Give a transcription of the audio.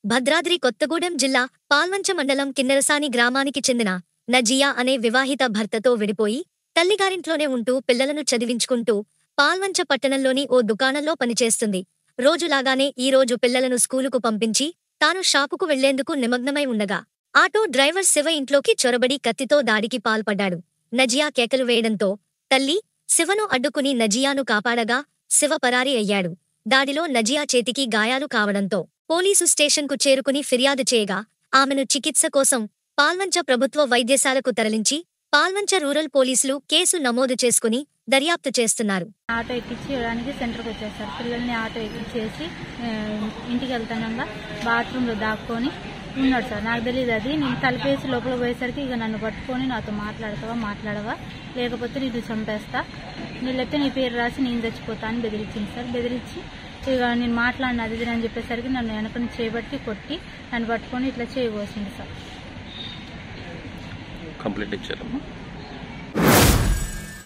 భద్రాద్రి కొత్తగూడెం జిల్లా పాల్వంచ మండలం కిన్నెరసాని గ్రామానికి చెందిన నజియా అనే వివాహిత భర్తతో విడిపోయి తల్లిగారింట్లోనే ఉంటూ పిల్లలను చదివించుకుంటూ పాల్వంచ పట్టణంలోని ఓ దుకాణంలో పనిచేస్తుంది రోజులాగానే ఈ రోజు పిల్లలను స్కూలుకు పంపించి తాను షాపుకు వెళ్లేందుకు నిమగ్నమై ఉండగా ఆటో డ్రైవర్ శివ ఇంట్లోకి చొరబడి కత్తితో దాడికి పాల్పడ్డాడు నజియా కేకలు వేయడంతో తల్లి శివను అడ్డుకుని నజియాను కాపాడగా శివ పరారీ అయ్యాడు దాడిలో నజియా చేతికి గాయాలు కావడంతో పోలీసు స్టేషన్కు చేరుకుని ఫిర్యాదు చేయగా ఆమెను చికిత్స కోసం పాల్వంచ ప్రభుత్వ వైద్యశాలకు తరలించి పాల్వంచ రూరల్ పోలీసులు కేసు నమోదు చేసుకుని దర్యాప్తు చేస్తున్నారు ఆటో ఎక్కించేయడానికి సెంటర్కి వచ్చేసారు పిల్లల్ని ఆటో ఎక్కించేసి ఆ, ఇంటికి వెళ్తానంగా బాత్రూంలో దాక్కొని ఉన్నాడు సార్ నాకు తెలియదు అది నేను తలపేసి లోపల పోయేసరికి ఇక నన్ను పట్టుకొని నాతో మాట్లాడతావా మాట్లాడవా లేకపోతే నేను చంపేస్తా నీళ్ళైతే నీ పేరు రాసి నేను చచ్చిపోతా అని బెదిరించింది సార్ బెదిరించి ఇక నేను మాట్లాడిన అది ఇది అని చెప్పేసరికి నన్ను వెనక నుంచి చేయబట్టి కొట్టి నన్ను పట్టుకొని ఇట్లా చేయబోసింది సార్ కంప్లైంట్ ఇచ్చారమ్మా